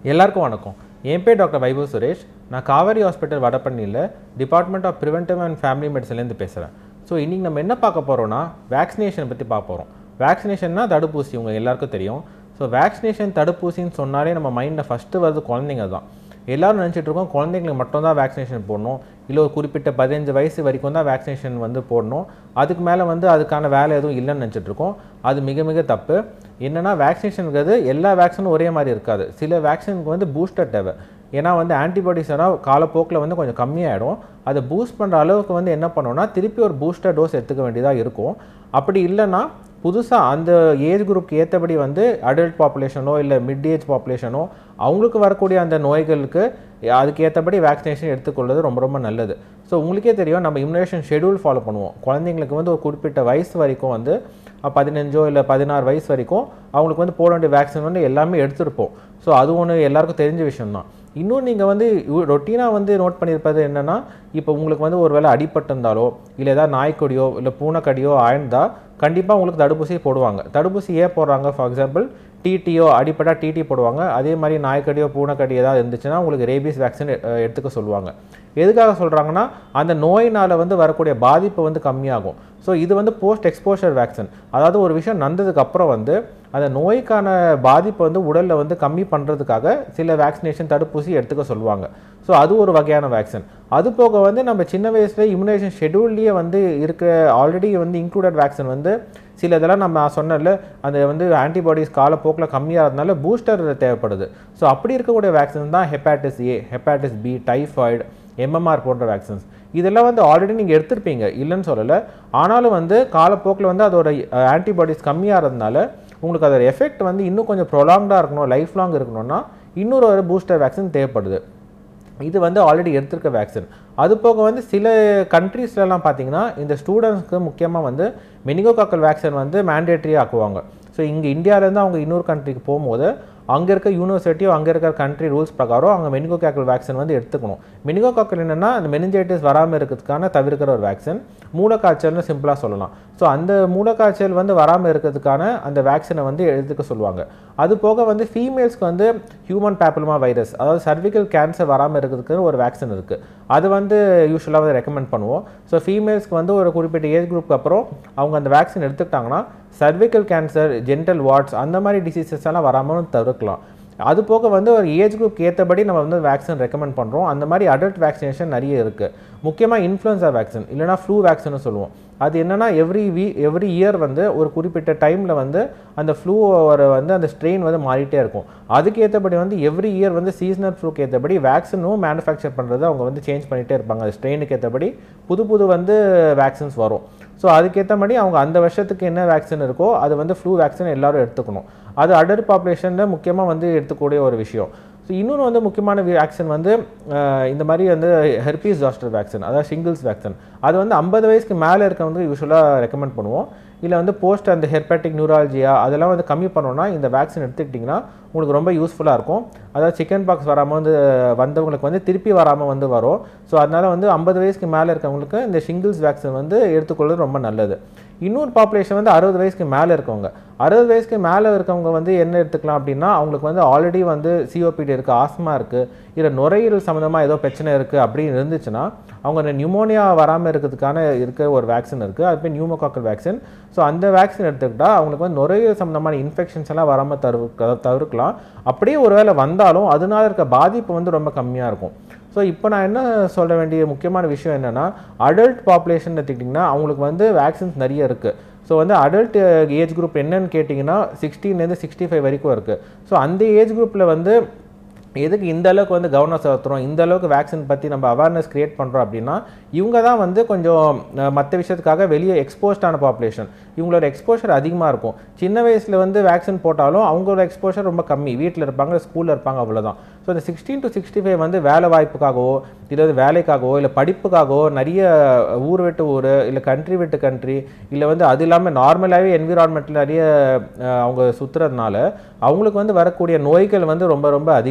எல்லாருக்கும் வணக்கம் என் பேர் டாக்டர் வைபவ் சுரேஷ் நான் காவேரி ஹாஸ்பிட்டல் வடபழனியில் department of preventive and family மெடிசன்லேருந்து பேசுகிறேன் ஸோ இன்றைக்கி நம்ம என்ன பார்க்க போகிறோம்னா வேக்சினேஷன் பற்றி பார்க்க போகிறோம் வேக்சினேஷன்னா தடுப்பூசி உங்கள் எல்லாருக்கும் தெரியும் ஸோ வேக்சினேஷன் தடுப்பூசின்னு சொன்னாலே நம்ம மைண்டில் ஃபஸ்ட்டு வருது குழந்தைங்க தான் எல்லாரும் நினச்சிட்டு இருக்கோம் குழந்தைங்களுக்கு மட்டும் தான் வேக்சினேஷன் போடணும் இல்லை ஒரு குறிப்பிட்ட பதினஞ்சு வயசு வரைக்கும் தான் வேக்சினேஷன் வந்து போடணும் அதுக்கு மேலே வந்து அதுக்கான வேலை எதுவும் இல்லைன்னு நினச்சிட்டு இருக்கோம் அது மிக மிக தப்பு என்னென்னா வேக்சினேஷனுங்கிறது எல்லா வேக்சினும் ஒரே மாதிரி இருக்காது சில வேக்சினுக்கு வந்து பூஸ்டர் தேவை ஏன்னா வந்து ஆன்டிபாடிஸ் எல்லாம் காலப்போக்கில் வந்து கொஞ்சம் கம்மியாயிடும் அதை பூஸ்ட் பண்ணுற அளவுக்கு வந்து என்ன பண்ணோம்னா திருப்பி ஒரு பூஸ்டர் டோஸ் எடுத்துக்க வேண்டியதாக இருக்கும் அப்படி இல்லைன்னா புதுசாக அந்த ஏஜ் குரூப்க்கு ஏற்றபடி வந்து அடல்ட் பாப்புலேஷனோ இல்லை மிட் ஏஜ் பாப்புலேஷனோ அவங்களுக்கு வரக்கூடிய அந்த நோய்களுக்கு அதுக்கு ஏற்றபடி வேக்சினேஷன் எடுத்துக்கொள்வது ரொம்ப ரொம்ப நல்லது ஸோ உங்களுக்கே தெரியும் நம்ம இம்யூனேஷன் ஷெடியூல் ஃபாலோ பண்ணுவோம் குழந்தைங்களுக்கு வந்து ஒரு குறிப்பிட்ட வயசு வரைக்கும் வந்து அஹ், பதினஞ்சோ இல்லை பதினாறு வயசு வரைக்கும் அவங்களுக்கு வந்து போட வேண்டிய வேக்சின் வந்து எல்லாமே எடுத்திருப்போம் ஸோ அது ஒன்று எல்லாருக்கும் தெரிஞ்ச விஷயம்தான் இன்னும் நீங்கள் வந்து ரொட்டீனாக வந்து நோட் பண்ணியிருப்பது என்னென்னா இப்போ உங்களுக்கு வந்து ஒரு வேளை அடிபட்டிருந்தாலோ இல்லை ஏதாவது நாய்க்கடியோ இல்லை பூனைக்கடியோ ஆயிருந்தா கண்டிப்பாக உங்களுக்கு தடுப்பூசி போடுவாங்க தடுப்பூசி ஏன் போடுறாங்க ஃபார் எக்ஸாம்பிள் டிடியோ அடிப்பட்டா டிடி போடுவாங்க அதே மாதிரி நாய்க்கடியோ பூனைக்கடி ஏதாவது இருந்துச்சுன்னா உங்களுக்கு ரேபீஸ் வேக்சின் எடுத்துக்க சொல்லுவாங்க எதுக்காக சொல்கிறாங்கன்னா அந்த நோயினால் வந்து வரக்கூடிய பாதிப்பு வந்து கம்மியாகும் ஸோ இது வந்து போஸ்ட் எக்ஸ்போஷர் வேக்சின் அதாவது ஒரு விஷயம் நடந்ததுக்கு அப்புறம் வந்து அந்த நோய்க்கான பாதிப்பை வந்து உடலில் வந்து கம்மி பண்ணுறதுக்காக சில வேக்சினேஷன் தடுப்பூசி எடுத்துக்க சொல்லுவாங்க ஸோ அது ஒரு வகையான வேக்சின் அது போக வந்து நம்ம சின்ன வயசில் இம்யூனேஷன் ஷெடியூல்லையே வந்து இருக்க ஆல்ரெடி வந்து இன்க்ளூடட் வேக்சின் வந்து சில இதெல்லாம் நம்ம சொன்னல அந்த வந்து ஆன்டிபாடிஸ் காலப்போக்கில் கம்மியாகிறதுனால பூஸ்டர் தேவைப்படுது ஸோ அப்படி இருக்கக்கூடிய வேக்சின் தான் hepatitis A hepatitis B typhoid MMR போன்ற வேக்சின்ஸ் இதெல்லாம் வந்து ஆல்ரெடி நீங்கள் எடுத்திருப்பீங்க இல்லைன்னு சொல்லலை ஆனாலும் வந்து காலப்போக்கில் வந்து அதோட ஆன்டிபாடிஸ் கம்மியாகிறதுனால உங்களுக்கு அதோட எஃபெக்ட் வந்து இன்னும் கொஞ்சம் ப்ரொலாங்டாக இருக்கணும் லைஃப் லாங் இருக்கணும்னா இன்னொரு ஒரு பூஸ்டர் வேக்சின் தேவைப்படுது இது வந்து ஆல்ரெடி எடுத்திருக்க வேக்சின் அது போக வந்து சில கண்ட்ரீஸ்லலாம் பார்த்தீங்கன்னா இந்த ஸ்டூடெண்ட்ஸ்க்கு முக்கியமாக வந்து மெனிகோகாக்கல் வேக்சின் வந்து மேண்டேட்ரி ஆக்குவாங்க ஸோ இங்கே இந்தியாவிலேருந்து அவங்க இன்னொரு கண்ட்ரிக்கு போகும்போது அங்கே இருக்க யூனிவர்சிட்டியோ அங்கே இருக்கிற கண்ட்ரி ரூல்ஸ் பிரகாரம் அவங்க மெனிகோகாக்கல் வேக்சின் வந்து எடுத்துக்கணும் மெனிகோகாக்கல் என்னென்னா அந்த மெனிஞ்சைட்டிஸ் வராமல் இருக்கிறதுக்கான தவிர்க்கிற ஒரு வேக்சின் மூளைக்காய்ச்சல்னு சிம்பிளாக சொல்லலாம் ஸோ அந்த மூளைக்காய்ச்சல் வந்து வராமல் இருக்கிறதுக்கான அந்த வேக்சினை வந்து எடுத்துக்க சொல்லுவாங்க அது போக வந்து ஃபீமேல்ஸ்க்கு வந்து ஹியூமன் பேப்பிளமா வைரஸ் அதாவது சர்விக்கல் கேன்சர் வராமல் இருக்கிறதுக்கு ஒரு வேக்சின் இருக்குது அது வந்து யூஸ்வலாக வந்து ரெக்கமெண்ட் பண்ணுவோம் ஸோ ஃபீமேல்ஸ்க்கு வந்து ஒரு குறிப்பிட்ட ஏஜ் குரூப்க்கு அப்புறம் அவங்க அந்த வேக்சின் எடுத்துக்கிட்டாங்கன்னா சர்விக்கல் கேன்சர் ஜென்டல் வாட்ஸ் அந்த மாதிரி டிசீசஸ் எல்லாம் வராமல் தவிர்க்கலாம் அது போக வந்து ஒரு ஏஜ் குரூப் ஏற்றபடி நம்ம வந்து வேக்சின் ரெக்கமெண்ட் பண்ணுறோம் அந்த மாதிரி அடல்ட் வேக்சினேஷன் நிறைய இருக்குது முக்கியமாக இன்ஃப்ளூயன்சா வேக்சின் இல்லைனா ஃப்ளூ வேக்சின்னு சொல்லுவோம் அது என்னன்னா எவ்ரி வீ எவ்ரி இயர் வந்து ஒரு குறிப்பிட்ட டைமில் வந்து அந்த ஃப்ளூவோட வந்து அந்த ஸ்ட்ரெயின் வந்து மாறிட்டே இருக்கும் அதுக்கு ஏற்றபடி வந்து எவ்ரி இயர் வந்து சீசனல் ஃப்ளூக்கு ஏற்றபடி வேக்சினும் மேனுஃபேக்சர் பண்ணுறது அவங்க வந்து சேஞ்ச் பண்ணிகிட்டே இருப்பாங்க அந்த ஸ்ட்ரெயினுக்கு ஏற்றபடி புது புது வந்து வேக்சின்ஸ் வரும் ஸோ அதுக்கேற்ற மாதிரி அவங்க அந்த வருஷத்துக்கு என்ன வேக்சின் இருக்கோ அது வந்து ஃப்ளூ வேக்சின் எல்லாரும் எடுத்துக்கணும் அது அடல்ட் பாப்புலேஷனில் முக்கியமாக வந்து எடுத்துக்கூடிய ஒரு விஷயம் ஸோ இன்னொன்று வந்து முக்கியமான வேக்சின் வந்து அஹ், இந்த மாதிரி வந்து ஹெர்பீஸ் ஜாஸ்டர் வேக்சின் அதாவது ஷிங்கிள்ஸ் வேக்சின் அது வந்து ஐம்பது வயசுக்கு மேலே இருக்கவங்க யூஸ்வலாக ரெக்கமெண்ட் பண்ணுவோம் இல்லை வந்து போஸ்ட் அந்த ஹெர்பேட்டிக் நியூராலஜியா அதெல்லாம் வந்து கம்மி பண்ணோன்னா இந்த வேக்சின் எடுத்துக்கிட்டிங்கன்னா உங்களுக்கு ரொம்ப யூஸ்ஃபுல்லாக இருக்கும் அதாவது சிக்கன் பாக்ஸ் வராமல் வந்து வந்தவங்களுக்கு வந்து திருப்பி வராமல் வந்து வரும் ஸோ அதனால் வந்து ஐம்பது வயசுக்கு மேலே இருக்கவங்களுக்கு இந்த ஷிங்கிள்ஸ் வேக்சின் வந்து எடுத்துக்கொள்வது ரொம்ப நல்லது இன்னொரு பாப்புலேஷன் வந்து அறுபது வயசுக்கு மேலே இருக்கவங்க அறுபது வயசுக்கு மேலே இருக்கவங்க வந்து என்ன எடுத்துக்கலாம் அப்படின்னா அவங்களுக்கு வந்து ஆல்ரெடி வந்து சிஓபிடி இருக்குது ஆஸ்மா இருக்குது இல்லை நுரையீரல் சம்மந்தமாக ஏதோ பிரச்சனை இருக்குது அப்படின்னு இருந்துச்சுன்னா அவங்க இந்த நியூமோனியா வராமல் இருக்கிறதுக்கான இருக்க ஒரு வேக்சின் இருக்குது அது பேர் நியூமோகாக்கல் வேக்சின் ஸோ அந்த வேக்சின் எடுத்துக்கிட்டா அவங்களுக்கு வந்து நுரையீரல் சம்மந்தமான இன்ஃபெக்ஷன்ஸ் எல்லாம் வராமல் தவிர்க்க தவிர்க்கலாம் அப்படியே ஒருவேளை வந்தாலும் அதனால இருக்க பாதிப்பு வந்து ரொம்ப கம்மியாக இருக்கும் ஸோ இப்போ நான் என்ன சொல்ல வேண்டிய முக்கியமான விஷயம் என்னென்னா அடல்ட் பாப்புலேஷன் எடுத்துக்கிட்டிங்கன்னா அவங்களுக்கு வந்து வேக்சின்ஸ் நிறைய இருக்குது ஸோ வந்து அடல்ட் ஏஜ் குரூப் என்னன்னு கேட்டிங்கன்னா சிக்ஸ்டீன்லேருந்து சிக்ஸ்டி ஃபைவ் வரைக்கும் இருக்குது ஸோ அந்த ஏஜ் குரூப்பில் வந்து எதுக்கு இந்த அளவுக்கு வந்து கவனம் செலுத்துறோம் இந்த அளவுக்கு வேக்சின் பற்றி நம்ம அவேர்னஸ் கிரியேட் பண்ணுறோம் அப்படின்னா இவங்க தான் வந்து கொஞ்சம் மற்ற விஷயத்துக்காக வெளியே எக்ஸ்போஸ்டான பாப்புலேஷன் இவங்களோட எக்ஸ்போஷர் அதிகமாக இருக்கும் சின்ன வயசில் வந்து வேக்சின் போட்டாலும் அவங்களோட எக்ஸ்போஷர் ரொம்ப கம்மி வீட்டில் இருப்பாங்க ஸ்கூலில் இருப்பாங்க அவ்வளோதான் ஸோ இந்த சிக்ஸ்டீன் டு சிக்ஸ்டி ஃபைவ் வந்து வேலை வாய்ப்புக்காகவோ இல்லை வந்து வேலைக்காகவோ இல்லை படிப்புக்காகவோ நிறைய ஊர் விட்டு ஊர் இல்லை கண்ட்ரி விட்டு கண்ட்ரி இல்லை வந்து அது இல்லாமல் நார்மலாகவே என்விரான்மெண்ட்டில் நிறைய அஹ், அவங்க சுற்றுறதுனால அவங்களுக்கு வந்து வரக்கூடிய நோய்கள் வந்து ரொம்ப ரொம்ப அதிகம்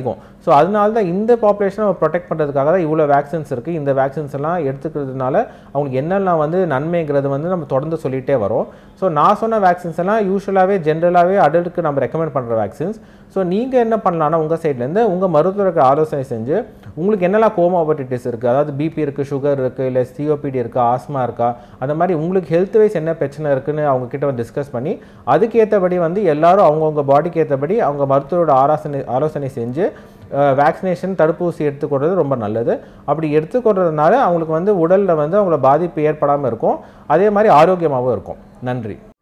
ஸோ அதனால தான் இந்த பாப்புலேஷனை ப்ரொடெக்ட் பண்ணுறதுக்காக தான் இவ்வளோ வேக்சின்ஸ் இருக்குது இந்த வேக்சின்ஸ் எல்லாம் எடுத்துக்கிறதுனால அவங்களுக்கு என்னெல்லாம் வந்து நன்மைங்கிறது வந்து நம்ம தொடர்ந்து சொல்லிகிட்டே வரோம் ஸோ நான் சொன்ன வேக்சின்ஸ் எல்லாம் யூஸ்வலாகவே ஜென்ரலாகவே அடல்ட்டுக்கு நம்ம ரெக்கமெண்ட் பண்ணுற வேக்சின்ஸ் ஸோ நீங்கள் என்ன பண்ணலாம்னா உங்கள் சைட்லேருந்து உங்கள் மருத்துவருக்கு ஆலோசனை செஞ்சு உங்களுக்கு என்னெல்லாம் கோமாபர்டிட்டிஸ் இருக்குது அதாவது பிபி இருக்குது சுகர் இருக்குது இல்லை சிஓபிடி இருக்கா ஆஸ்மா இருக்கா அந்த மாதிரி உங்களுக்கு ஹெல்த் வைஸ் என்ன பிரச்சனை இருக்குன்னு அவங்க கிட்ட வந்து டிஸ்கஸ் பண்ணி அதுக்கேற்றபடி வந்து எல்லாரும் அவங்கவுங்க பாடிக்கு ஏற்றபடி அவங்க மருத்துவரோட ஆலோசனை ஆலோசனை செஞ்சு வேக்சினேஷன் தடுப்பூசி எடுத்துக்கொள்வது ரொம்ப நல்லது அப்படி எடுத்துக்கொள்றதுனால அவங்களுக்கு வந்து உடலில் வந்து அவங்கள பாதிப்பு ஏற்படாமல் இருக்கும் அதே மாதிரி ஆரோக்கியமாகவும் இருக்கும் நன்றி